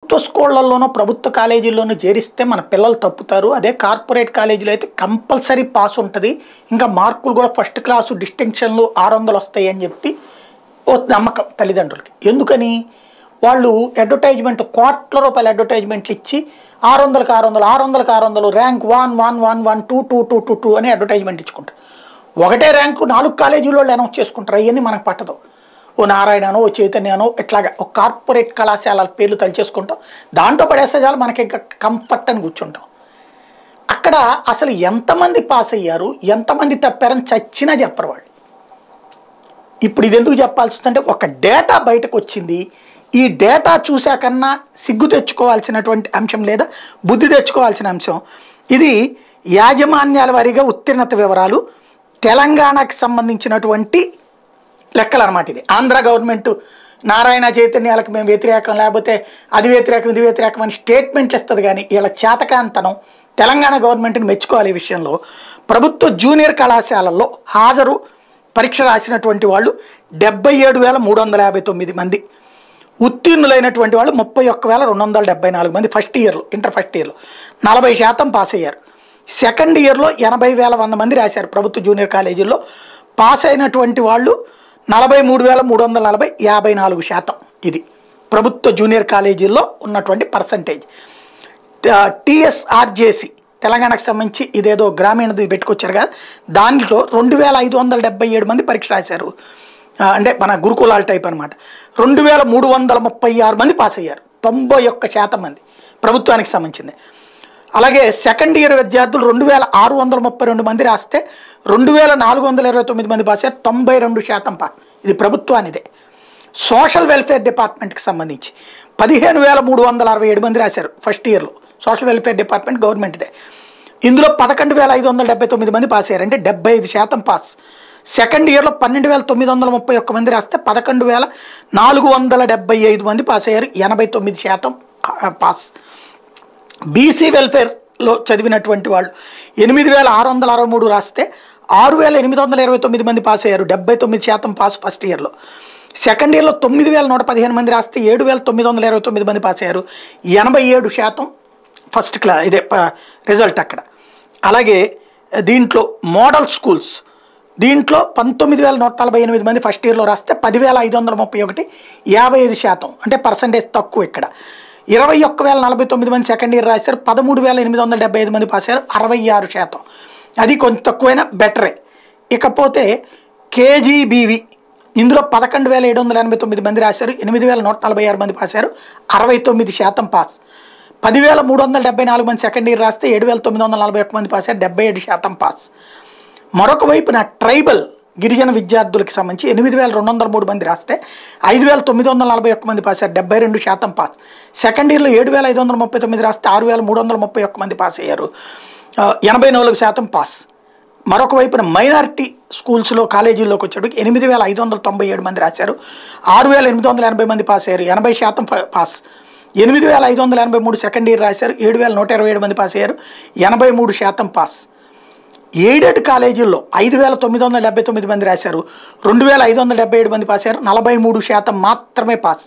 ప్రభుత్వ స్కూళ్ళల్లోనో ప్రభుత్వ కాలేజీల్లోనూ చేరిస్తే మన పిల్లలు తప్పుతారు అదే కార్పొరేట్ కాలేజీలో అయితే కంపల్సరీ పాస్ ఉంటుంది ఇంకా మార్కులు కూడా ఫస్ట్ క్లాసు డిస్టింక్షన్లు ఆరు వందలు వస్తాయి అని చెప్పి ఓ నమ్మకం తల్లిదండ్రులకి ఎందుకని వాళ్ళు అడ్వర్టైజ్మెంట్ కోట్ల రూపాయల అడ్వర్టైజ్మెంట్లు ఇచ్చి ఆరు వందలకు ఆరు వందలు ఆరు వందలకు ఆరు వందలు rank one one one one two two two two two అని అడ్వర్టైజ్మెంట్ ఇచ్చుకుంటారు ఒకటే ర్యాంకు నాలుగు కాలేజీల వాళ్ళు అనౌన్స్ చేసుకుంటారు అవన్నీ మనకు పట్టదు ఓ నారాయణనో ఓ చైతన్యనో ఇట్లాగా ఒక కార్పొరేట్ కళాశాలల పేర్లు తలిచేసుకుంటాం దాంట్లో పడేస్తే చాలు మనకి ఇంకా కంఫర్ట్ అని కూర్చుంటాం అక్కడ అసలు ఎంతమంది పాస్ అయ్యారు ఎంతమంది తప్పారని చచ్చినా చెప్పరు వాళ్ళు ఇప్పుడు ఇది ఎందుకు చెప్పాల్సిందంటే ఒక డేటా బయటకు వచ్చింది ఈ డేటా చూశాకన్నా సిగ్గు తెచ్చుకోవాల్సినటువంటి అంశం లేదా బుద్ధి తెచ్చుకోవాల్సిన అంశం ఇది యాజమాన్యాల వారీగా ఉత్తీర్ణత వివరాలు తెలంగాణకి సంబంధించినటువంటి లెక్కలు అనమాట ఇది ఆంధ్ర గవర్నమెంట్ నారాయణ చైతన్యాలకు మేము వ్యతిరేకం లేకపోతే అది వ్యతిరేకం ఇది వ్యతిరేకం అని స్టేట్మెంట్లు ఇస్తుంది కానీ వీళ్ళ చేతకాంతనం తెలంగాణ గవర్నమెంట్ని మెచ్చుకోవాలి ఈ విషయంలో ప్రభుత్వ జూనియర్ కళాశాలల్లో హాజరు పరీక్ష రాసినటువంటి వాళ్ళు డెబ్బై ఏడు వేల మూడు వందల యాభై తొమ్మిది మంది ఉత్తీర్ణులైనటువంటి వాళ్ళు ముప్పై ఒక్క వేల రెండు వందల డెబ్బై నాలుగు మంది ఫస్ట్ ఇయర్లో ఇంటర్ ఫస్ట్ ఇయర్లో నలభై శాతం పాస్ అయ్యారు సెకండ్ ఇయర్లో ఎనభై వేల వంద మంది రాశారు ప్రభుత్వ జూనియర్ కాలేజీల్లో పాస్ అయినటువంటి వాళ్ళు నలభై మూడు వేల మూడు వందల నలభై యాభై నాలుగు శాతం ఇది ప్రభుత్వ జూనియర్ కాలేజీల్లో ఉన్నటువంటి పర్సంటేజ్ టిఎస్ఆర్జేసి తెలంగాణకు సంబంధించి ఇదేదో గ్రామీణది పెట్టుకొచ్చారు కదా దాంట్లో రెండు వేల ఐదు వందల డెబ్బై ఏడు మంది పరీక్ష రాశారు ఆ, అంటే మన గురుకులాల టైప్ అనమాట రెండు వేల మూడు వందల ముప్పై ఆరు మంది పాస్ అయ్యారు తొంభై ఒక్క శాతం మంది ప్రభుత్వానికి సంబంధించింది అలాగే సెకండ్ ఇయర్ విద్యార్థులు రెండు వేల ఆరు వందల ముప్పై రెండు మంది రాస్తే రెండు వేల నాలుగు వందల ఇరవై తొమ్మిది మంది పాస్ అయ్యారు తొంభై రెండు శాతం పా ఇది ప్రభుత్వానిదే సోషల్ వెల్ఫేర్ డిపార్ట్మెంట్కి సంబంధించి పదిహేను వేల మూడు వందల అరవై ఏడు మంది రాశారు ఫస్ట్ ఇయర్లో సోషల్ వెల్ఫేర్ డిపార్ట్మెంట్ గవర్నమెంట్దే ఇందులో పదకొండు వేల ఐదు వందల డెబ్బై తొమ్మిది మంది పాస్ అయ్యారు అంటే డెబ్బై ఐదు శాతం పాస్ సెకండ్ ఇయర్లో పన్నెండు వేల తొమ్మిది వందల ముప్పై ఒక్క మంది రాస్తే పదకొండు వేల నాలుగు వందల డెబ్బై ఐదు మంది పాస్ అయ్యారు ఎనభై తొమ్మిది శాతం ఆ, పాస్ బీసీ వెల్ఫేర్లో చదివినటువంటి వాళ్ళు ఎనిమిది వేల ఆరు వందల అరవై మూడు రాస్తే ఆరు వేల ఎనిమిది వందల ఇరవై తొమ్మిది మంది పాస్ అయ్యారు డెబ్బై తొమ్మిది శాతం పాస్ ఫస్ట్ ఇయర్లో సెకండ్ ఇయర్లో తొమ్మిది వేల నూట పదిహేను మంది రాస్తే ఏడు వేల తొమ్మిది వందల ఇరవై తొమ్మిది మంది పాస్ అయ్యారు ఎనభై ఏడు శాతం ఫస్ట్ క్లా ఇదే ప- రిజల్ట్ అక్కడ అలాగే దీంట్లో మోడల్ స్కూల్స్ దీంట్లో పంతొమ్మిది వేల నూట నలభై ఎనిమిది మంది ఫస్ట్ ఇయర్లో రాస్తే పదివేల ఐదు వందల ముప్పై ఒకటి యాభై ఐదు శాతం అంటే పర్సంటేజ్ తక్కువ ఇక్కడ ఇరవై ఒక్క వేల నలభై తొమ్మిది మంది సెకండ్ ఇయర్ రాశారు పదమూడు వేల ఎనిమిది వందల డెబ్బై ఐదు మంది పాస్ అయ్యారు అరవై ఆరు శాతం అది కొంచెం తక్కువైనా బెటరే ఇకపోతే కేజీబీవి ఇందులో పదకొండు వేల ఏడు వందల ఎనభై తొమ్మిది మంది రాశారు ఎనిమిది వేల నూట నలభై ఆరు మంది పాస్ అయ్యారు అరవై తొమ్మిది శాతం పాస్ పదివేల మూడు వందల డెబ్బై నాలుగు మంది సెకండ్ ఇయర్ రాస్తే ఏడు వేల తొమ్మిది వందల నలభై ఒక్క మంది పాస్ అయ్యారు డెబ్బై ఏడు శాతం పాస్ మరొక వైపున ట్రైబల్ గిరిజన విద్యార్థులకు సంబంధించి ఎనిమిది వేల రెండు వందల మూడు మంది రాస్తే ఐదు వేల తొమ్మిది వందల నలభై ఒక్క మంది పాస్ అయ్యారు డెబ్బై రెండు శాతం పాస్ సెకండ్ ఇయర్లో ఏడు వేల ఐదు వందల ముప్పై తొమ్మిది రాస్తే ఆరు వేల మూడు వందల ముప్పై ఒక్క మంది పాస్ అయ్యారు ఆ, ఎనభై నాలుగు శాతం పాస్ మరొక వైపున మైనారిటీ స్కూల్స్లో కాలేజీల్లోకి వచ్చేటికి ఎనిమిది వేల ఐదు వందల తొంభై ఏడు మంది రాశారు ఆరు వేల ఎనిమిది వందల ఎనభై మంది పాస్ అయ్యారు ఎనభై శాతం ప- పాస్ ఎనిమిది వేల ఐదు వందల ఎనభై మూడు సెకండ్ ఇయర్ రాశారు ఏడు వేల నూట ఇరవై ఏడు మంది పాస్ అయ్యారు ఎనభై మూడు శాతం పాస్ ఎయిడెడ్ కాలేజీల్లో ఐదు వేల తొమ్మిది వందల డెబ్బై తొమ్మిది మంది రాశారు రెండు వేల ఐదు వందల డెబ్బై ఏడు మంది పాస్ అయ్యారు నలభై మూడు శాతం మాత్రమే పాస్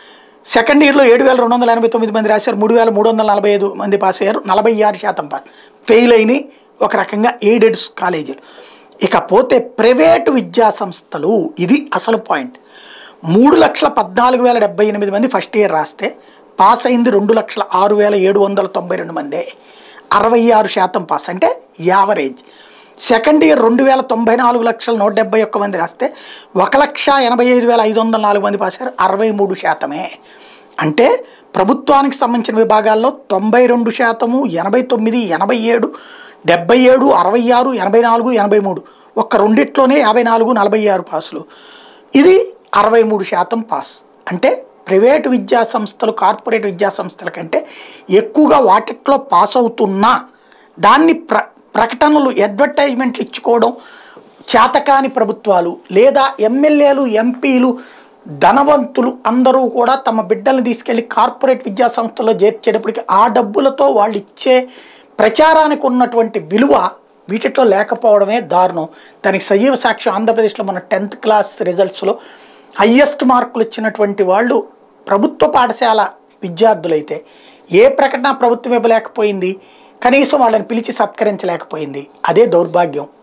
సెకండ్ ఇయర్లో ఏడు వేల రెండు వందల ఎనభై తొమ్మిది మంది రాశారు మూడు వేల మూడు వందల నలభై ఐదు మంది పాస్ అయ్యారు నలభై ఆరు శాతం పాస్ ఫెయిల్ అయినాయి ఒక రకంగా ఎయిడెడ్ కాలేజీలు ఇకపోతే ప్రైవేటు విద్యా సంస్థలు ఇది అసలు పాయింట్ మూడు లక్షల పద్నాలుగు వేల డెబ్బై ఎనిమిది మంది ఫస్ట్ ఇయర్ రాస్తే పాస్ అయింది రెండు లక్షల ఆరు వేల ఏడు వందల తొంభై రెండు మందే అరవై ఆరు శాతం పాస్ అంటే యావరేజ్ సెకండ్ ఇయర్ రెండు వేల తొంభై నాలుగు లక్షల నూట డెబ్బై ఒక్క మంది రాస్తే ఒక లక్ష ఎనభై ఐదు వేల ఐదు వందల నాలుగు మంది పాస్ అయ్యారు అరవై మూడు శాతమే అంటే ప్రభుత్వానికి సంబంధించిన విభాగాల్లో తొంభై రెండు శాతము ఎనభై తొమ్మిది ఎనభై ఏడు డెబ్బై ఏడు అరవై ఆరు ఎనభై నాలుగు ఎనభై మూడు ఒక్క రెండిట్లోనే యాభై నాలుగు నలభై ఆరు పాసులు ఇది అరవై మూడు శాతం పాస్ అంటే ప్రైవేటు విద్యా సంస్థలు కార్పొరేట్ విద్యా సంస్థల కంటే ఎక్కువగా వాటిట్లో పాస్ అవుతున్నా దాన్ని ప్ర ప్రకటనలు అడ్వర్టైజ్మెంట్లు ఇచ్చుకోవడం చేతకాని ప్రభుత్వాలు లేదా ఎమ్మెల్యేలు ఎంపీలు ధనవంతులు అందరూ కూడా తమ బిడ్డలను తీసుకెళ్లి కార్పొరేట్ విద్యా సంస్థల్లో చేర్చేటప్పటికి ఆ డబ్బులతో వాళ్ళు ఇచ్చే ప్రచారానికి ఉన్నటువంటి విలువ వీటిలో లేకపోవడమే దారుణం దానికి సజీవ సాక్ష్యం ఆంధ్రప్రదేశ్లో మన టెన్త్ క్లాస్ రిజల్ట్స్లో హయ్యెస్ట్ మార్కులు ఇచ్చినటువంటి వాళ్ళు ప్రభుత్వ పాఠశాల విద్యార్థులైతే ఏ ప్రకటన ప్రభుత్వం ఇవ్వలేకపోయింది కనీసం వాళ్ళని పిలిచి సత్కరించలేకపోయింది అదే దౌర్భాగ్యం